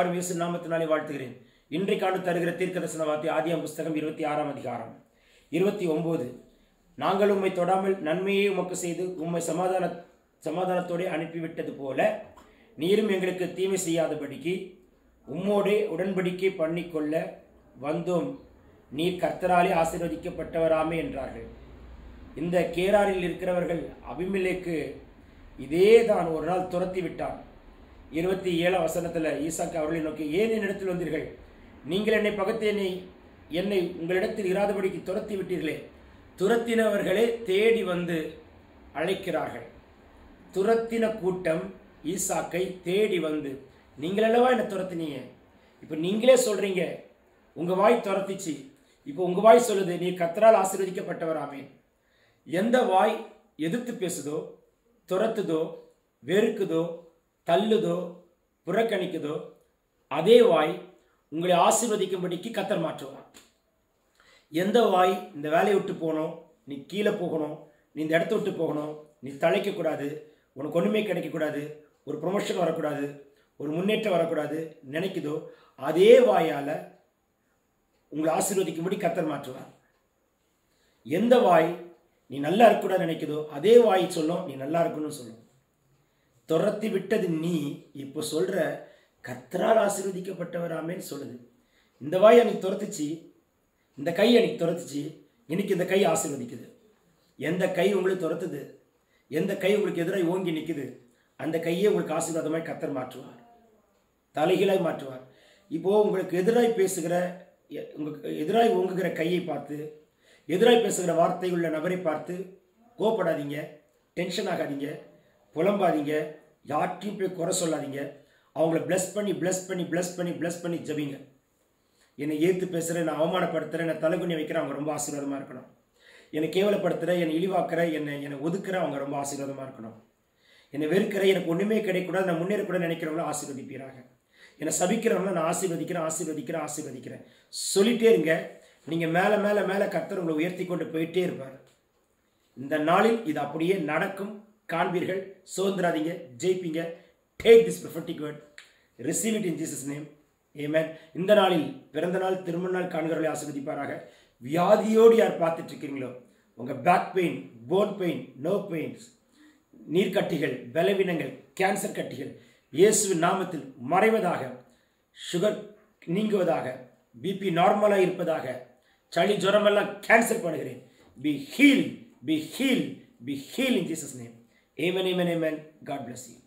யாரும் இயேசு நாமத்தினாலே வாழ்த்துகிறேன் இன்றைக்காண்டு தருகிற தீர்க்கதரிசன வார்த்தை ஆதியாம் புஸ்தகம் இருபத்தி ஆறாம் அதிகாரம் இருபத்தி ஒன்பது நாங்கள் உம்மை தொடாமல் நன்மையை உமக்கு செய்து உம்மை சமாதான சமாதானத்தோடே அனுப்பிவிட்டது போல நீரும் எங்களுக்கு தீமை செய்யாதபடிக்கு உம்மோடே உடன்படிக்கை பண்ணிக்கொள்ள வந்தோம் நீர் கர்த்தராலே ஆசீர்வதிக்கப்பட்டவராமே என்றார்கள் இந்த கேராரில் இருக்கிறவர்கள் அபிமெலேக்கு இதே தான் ஒரு நாள் துரத்தி விட்டான் இருபத்தி ஏழாம் வசனத்தில் ஈசாக்கு அவர்களை நோக்கி ஏன் என்னிடத்தில் வந்தீர்கள் நீங்கள் என்னை பகத்து என்னை என்னை உங்களிடத்தில் இராதபடிக்கு துரத்தி விட்டீர்களே துரத்தினவர்களே தேடி வந்து அழைக்கிறார்கள் துரத்தின கூட்டம் ஈசாக்கை தேடி வந்து நீங்கள் அல்லவா என்னை துரத்தினீங்க இப்போ நீங்களே சொல்றீங்க உங்க வாய் துரத்திச்சு இப்போ உங்க வாய் சொல்லுது நீ கத்தரால் ஆசீர்வதிக்கப்பட்டவராமே எந்த வாய் எதிர்த்து பேசுதோ துரத்துதோ வெறுக்குதோ தள்ளுதோ புறக்கணிக்குதோ அதே வாய் உங்களை ஆசீர்வதிக்கும்படிக்கு கத்தர் மாற்றுவார் எந்த வாய் இந்த வேலையை விட்டு போகணும் நீ கீழே போகணும் நீ இந்த இடத்த விட்டு போகணும் நீ தழைக்கக்கூடாது உனக்கு ஒன்றுமே கிடைக்கக்கூடாது ஒரு ப்ரொமோஷன் வரக்கூடாது ஒரு முன்னேற்றம் வரக்கூடாது நினைக்குதோ அதே வாயால் உங்களை ஆசீர்வதிக்கும்படி கத்தர் மாற்றுவார் எந்த வாய் நீ நல்லா இருக்கக்கூடாது நினைக்குதோ அதே வாய் சொல்லும் நீ நல்லா இருக்கணும்னு சொல்லும் துரத்தி விட்டது நீ இப்போ சொல்ற கத்தரால் ஆசீர்வதிக்கப்பட்டவராமேன்னு சொல்லுது இந்த வாய் அன்னைக்கு துரத்துச்சு இந்த கை அன்னைக்கு துரத்துச்சு இன்னைக்கு இந்த கை ஆசீர்வதிக்குது எந்த கை உங்களுக்கு துரத்துது எந்த கை உங்களுக்கு எதிராக ஓங்கி நிற்குது அந்த கையை உங்களுக்கு ஆசீர்வாதமாய் கத்தர் மாற்றுவார் தலைகீழாய் மாற்றுவார் இப்போ உங்களுக்கு எதிராய் பேசுகிற எ- உங்களுக்கு எதிராய் ஓங்குகிற கையை பார்த்து எதிராய் பேசுகிற வார்த்தை உள்ள நபரை பார்த்து கோபப்படாதீங்க டென்ஷன் ஆகாதீங்க புலம்பாதீங்க யார்ட்டையும் போய் குறை சொல்லாதீங்க அவங்கள bless பண்ணி bless பண்ணி bless பண்ணி bless பண்ணி ஜெபிங்க என்னை ஏற்று பேசுகிறேன் நான் அவமானப்படுத்துகிறேன் நான் தலைகுனி வைக்கிறேன் அவங்க ரொம்ப ஆசீர்வாதமாக இருக்கணும் என்னை கேவலப்படுத்துகிற என்னை இழிவாக்குற என்னை என்னை ஒதுக்குற அவங்க ரொம்ப ஆசீர்வாதமாக இருக்கணும் என்னை வெறுக்கிற எனக்கு ஒன்றுமே கிடைக்கூடாது நான் முன்னேறக்கூடாது நினைக்கிறவங்கள ஆசீர்வதிப்பீராக என்னை சபிக்கிறவங்கள நான் ஆசீர்வதிக்கிறேன் ஆசீர்வதிக்கிறேன் ஆசீர்வதிக்கிறேன் சொல்லிட்டே இருங்க நீங்கள் மேலே மேலே மேலே கர்த்தர் உங்களை உயர்த்தி கொண்டு போயிட்டே இருப்பார் இந்த நாளில் இது அப்படியே நடக்கும் காண்பீர்கள் சுதந்திராதீங்க ஜெயிப்பீங்க take this prophetic word receive it in Jesus name amen இந்த நாளில் பிறந்த நாள் திருமண நாள் காண்கிறவர்களை ஆசீர்வதிப்பாராக வியாதியோடு யார் பார்த்துட்டு இருக்கீங்களோ உங்கள் back pain bone pain no pains நீர்க்கட்டிகள் பலவீனங்கள் கேன்சர் கட்டிகள் இயேசுவின் நாமத்தில் மறைவதாக சுகர் நீங்குவதாக பிபி நார்மலாக இருப்பதாக சளி ஜுரமெல்லாம் கேன்சல் பண்ணுகிறேன் be heal be heal be heal in Jesus name amen amen amen God bless you